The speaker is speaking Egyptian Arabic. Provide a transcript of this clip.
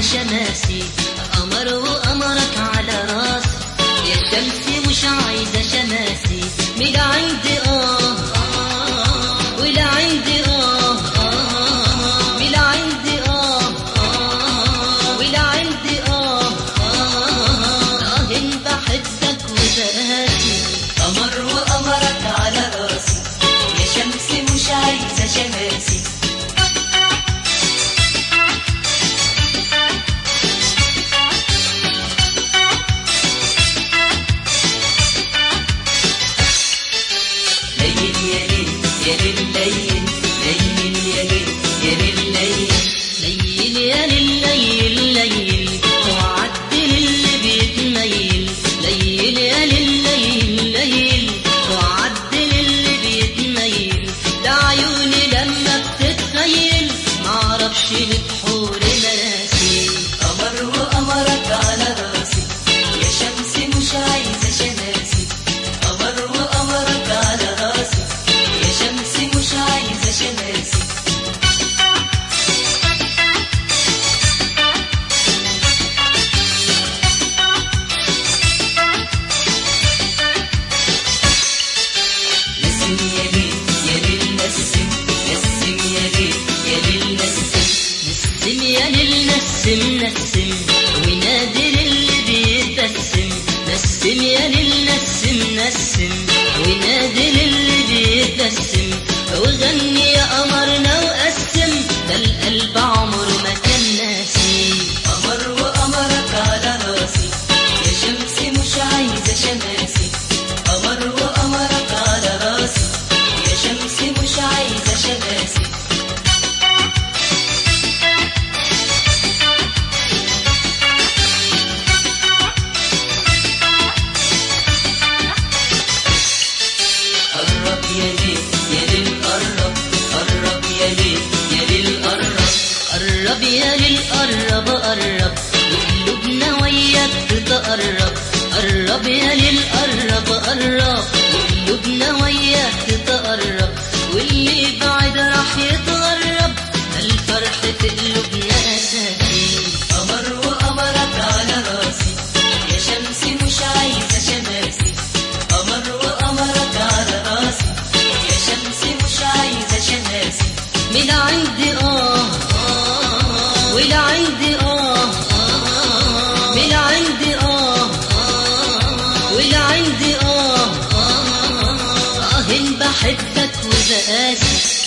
شماسي قمر وقمرك على راسي يا شمسي مش عايزة شماسي من عندي آه آه ولا عندي آه آه من عندي آه آه ولا عندي آه آه راهن بحبك وبقاسي قمر وقمرك على راسي يا شمسي مش عايزة شماسي ليل يا ليل يا ليل ليل ليل يا ليل يا ليل ليل ليل يا ليل ليل وعدل اللي بيتميل ليل يا ليل ليل وعدل اللي بيتميل ده عيوني لما بتتخيل معرفش لبحور مراسي قمر وقمرك على راسي يا شمسي مش عايزة شماسي قمر وقمرك على راسي يا شمسي مش عايزة شماسي نسم يا ليل يا ليل نسم نسم يا ليل يا ليل نسم نسم يا ليل نسم نسم ونادي للي بيتبسم نسم يا ليل نسم نسم ونادي للي بيتبسم وغني يا قمرنا وقسم ده القلب عمره ما كان ناسي قمر وقمرك على راسي يا شمسي مش عايزة شماسي قمر وقمرك على راسي يا شمسي مش عايزة شماسي قرب يا ليل يا ليل قرب قرب يا ليل يا ليل قرب قرب يا ليل قرب قرب وقلوبنا وياك تتقرب قرب يا ليل قرب قرب وقلوبنا وياك تتقرب واللي بعد راح يتغرب ده الفرح في قلوبنا أساسي قمر وقمرك على راسي يا شمسي مش عايزة شماسي قمر وقمرك على راسي يا شمسي مش عايزة شماسي من عندي آه آه ولا عندي آه آه من عندي آه آه ولا عندي آه آه آه بحبك وبقاسي